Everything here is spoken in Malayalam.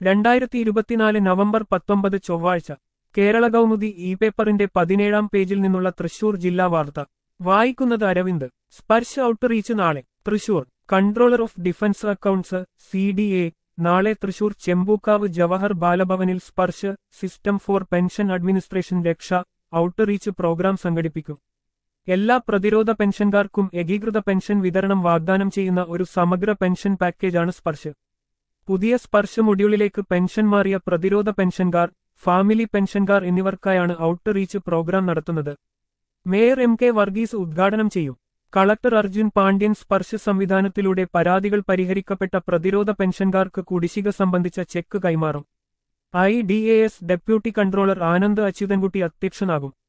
രണ്ടായിരത്തി ഇരുപത്തിനാല് നവംബർ പത്തൊമ്പത് ചൊവ്വാഴ്ച കേരള കൗമുദി ഇ പേപ്പറിന്റെ പതിനേഴാം പേജിൽ നിന്നുള്ള തൃശൂർ ജില്ലാ വാർത്ത വായിക്കുന്നത് അരവിന്ദ് സ്പർശ് ഔട്ട്റീച്ച് നാളെ Thrissur controller of defence accounts C D A നാളെ തൃശൂർ ചെമ്പൂക്കാവ് ജവഹർ ബാലഭവനിൽ Sparsh system for pension administration Raksha outreach program സംഘടിപ്പിക്കും എല്ലാ പ്രതിരോധ പെൻഷൻകാർക്കും ഏകീകൃത പെൻഷൻ വിതരണം വാഗ്ദാനം ചെയ്യുന്ന ഒരു സമഗ്ര പെൻഷൻ പാക്കേജാണ് സ്പർശ് പുതിയ സ്പർശ മൊഡ്യൂളിലേക്ക് പെൻഷൻ മാറിയ പ്രതിരോധ പെൻഷൻകാർ ഫാമിലി പെൻഷൻകാർ എന്നിവർക്കായാണ് ഔട്ട്റീച്ച് പ്രോഗ്രാം നടത്തുന്നത് മേയർ എം കെ വർഗീസ് ഉദ്ഘാടനം ചെയ്യും കളക്ടർ അർജുൻ പാണ്ഡ്യൻ സ്പർശ സംവിധാനത്തിലൂടെ പരാതികൾ പരിഹരിക്കപ്പെട്ട പ്രതിരോധ പെൻഷൻകാർക്ക് കുടിശ്ശിക സംബന്ധിച്ച ചെക്ക് കൈമാറും I D A S deputy controller Anand Achuthankutty അധ്യക്ഷനാകും